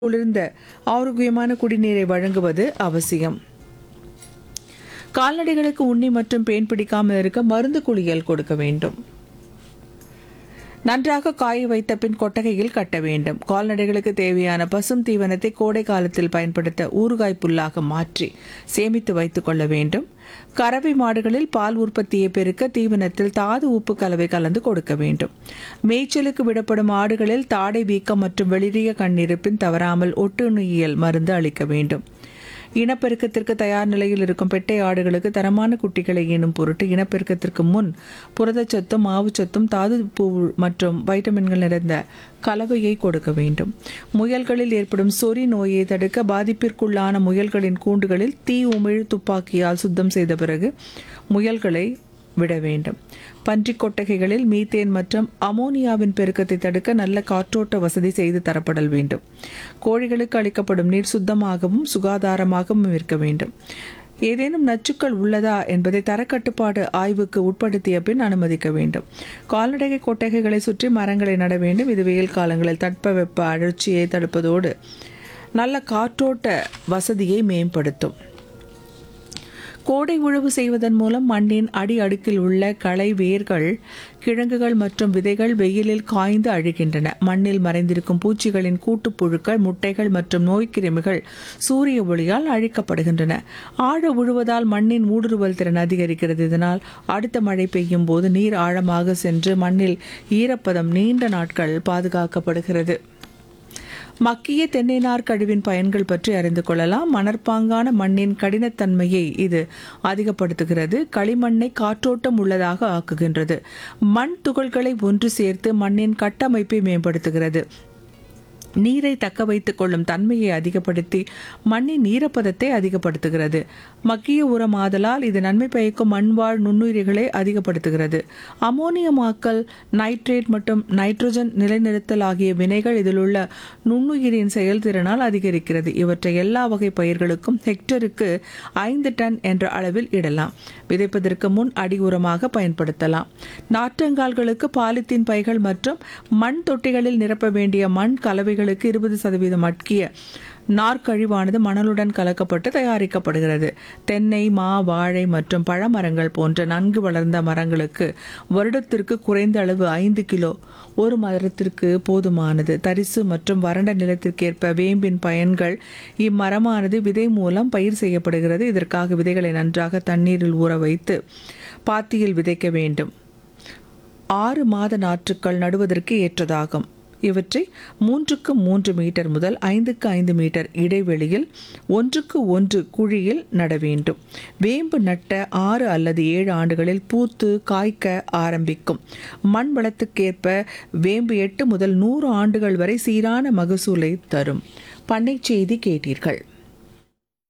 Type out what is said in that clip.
குளிர்ந்த ஆரோக்கியமான குடிநீரை வழங்குவது அவசியம் கால்நடைகளுக்கு உண்ணி மற்றும் பேன் பிடிக்காமல் இருக்க மருந்து குளியல் கொடுக்க வேண்டும் நன்றாக காய வைத்த பின் கொட்டகையில் கட்ட வேண்டும் கால்நடைகளுக்கு தேவையான பசும் தீவனத்தை கோடை காலத்தில் பயன்படுத்த ஊறுகாய் புல்லாக மாற்றி சேமித்து வைத்துக் கொள்ள வேண்டும் கறவை மாடுகளில் பால் உற்பத்தியை பெருக்க தீவனத்தில் தாது உப்பு கலவை கலந்து கொடுக்க வேண்டும் மேய்ச்சலுக்கு விடப்படும் ஆடுகளில் தாடை வீக்கம் மற்றும் வெளிரிய கண்ணிருப்பின் தவறாமல் ஒட்டுண்ணியல் மருந்து அளிக்க வேண்டும் இனப்பெருக்கத்திற்கு தயார் நிலையில் இருக்கும் பெட்டை ஆடுகளுக்கு தரமான குட்டிகளை ஈனும் பொருட்டு இனப்பெருக்கத்திற்கு முன் புரதச்சத்தும் மாவுச்சத்தும் தாது பூ மற்றும் வைட்டமின்கள் நிறைந்த கலவையை கொடுக்க வேண்டும் முயல்களில் ஏற்படும் சொறி நோயை தடுக்க பாதிப்பிற்குள்ளான முயல்களின் கூண்டுகளில் தீ உமிழ் துப்பாக்கியால் சுத்தம் செய்த பிறகு முயல்களை விட வேண்டும் பன்றிக் கொட்டகைகளில் மீத்தேன் மற்றும் அமோனியாவின் பெருக்கத்தை தடுக்க நல்ல காற்றோட்ட வசதி செய்து தரப்படல் வேண்டும் கோழிகளுக்கு அளிக்கப்படும் நீர் சுத்தமாகவும் சுகாதாரமாகவும் இருக்க வேண்டும் ஏதேனும் நச்சுக்கள் உள்ளதா என்பதை தரக்கட்டுப்பாடு ஆய்வுக்கு உட்படுத்திய பின் அனுமதிக்க வேண்டும் கால்நடை கொட்டகைகளை சுற்றி மரங்களை நட வேண்டும் இது வெயில் காலங்களில் தட்பவெப்ப அழற்சியை தடுப்பதோடு நல்ல காற்றோட்ட வசதியை மேம்படுத்தும் கோடை உழவு செய்வதன் மூலம் மண்ணின் அடி அடுக்கில் உள்ள களை வேர்கள் கிழங்குகள் மற்றும் விதைகள் வெயிலில் காய்ந்து அழுகின்றன மண்ணில் மறைந்திருக்கும் பூச்சிகளின் கூட்டுப்புழுக்கள் முட்டைகள் மற்றும் நோய்க்கிருமிகள் சூரிய ஒளியால் அழிக்கப்படுகின்றன ஆழ உழுவதால் மண்ணின் ஊடுருவல் திறன் அதிகரிக்கிறது இதனால் அடுத்த மழை பெய்யும் போது நீர் ஆழமாக சென்று மண்ணில் ஈரப்பதம் நீண்ட நாட்கள் பாதுகாக்கப்படுகிறது மக்கிய தென்னை நார் கழிவின் பயன்கள் பற்றி அறிந்து கொள்ளலாம் மணற்பாங்கான மண்ணின் கடினத்தன்மையை இது அதிகப்படுத்துகிறது களிமண்ணை காற்றோட்டம் உள்ளதாக ஆக்குகின்றது மண் துகள்களை ஒன்று சேர்த்து மண்ணின் கட்டமைப்பை மேம்படுத்துகிறது நீரை தக்க வைத்துக் கொள்ளும் தன்மையை அதிகப்படுத்தி மண்ணின் ஈரப்பதத்தை அதிகப்படுத்துகிறது மக்கிய உரம் ஆதலால் இது நன்மை பயக்கும் மண்வாழ் நுண்ணுயிரிகளை அதிகப்படுத்துகிறது அமோனியமாக்கல் நைட்ரேட் மற்றும் நைட்ரஜன் நிலைநிறுத்தல் ஆகிய வினைகள் இதில் உள்ள நுண்ணுயிரின் செயல்திறனால் அதிகரிக்கிறது இவற்றை எல்லா வகை பயிர்களுக்கும் ஹெக்டருக்கு ஐந்து டன் என்ற அளவில் இடலாம் விதைப்பதற்கு முன் அடி உரமாக பயன்படுத்தலாம் நாற்றங்கால்களுக்கு பாலித்தீன் பைகள் மற்றும் மண் தொட்டிகளில் நிரப்ப வேண்டிய மண் கலவைகளுக்கு இருபது சதவீதம் அட்கிய நார்க்கழிவானது மணலுடன் கலக்கப்பட்டு தயாரிக்கப்படுகிறது தென்னை மா வாழை மற்றும் பழமரங்கள் போன்ற நன்கு வளர்ந்த மரங்களுக்கு வருடத்திற்கு குறைந்த அளவு ஐந்து கிலோ ஒரு மரத்திற்கு போதுமானது தரிசு மற்றும் வறண்ட நிலத்திற்கேற்ப வேம்பின் பயன்கள் இம்மரமானது விதை மூலம் பயிர் செய்யப்படுகிறது இதற்காக விதைகளை நன்றாக தண்ணீரில் ஊற வைத்து பாத்தியில் விதைக்க வேண்டும் ஆறு மாத நாற்றுக்கள் நடுவதற்கு ஏற்றதாகும் இவற்றை மூன்றுக்கு மூன்று மீட்டர் முதல் ஐந்துக்கு ஐந்து மீட்டர் இடைவெளியில் ஒன்றுக்கு ஒன்று குழியில் நட வேண்டும் வேம்பு நட்ட ஆறு அல்லது ஏழு ஆண்டுகளில் பூத்து காய்க்க ஆரம்பிக்கும் மண் வளத்துக்கேற்ப வேம்பு எட்டு முதல் நூறு ஆண்டுகள் வரை சீரான மகசூலை தரும் பண்ணை செய்தி கேட்டீர்கள்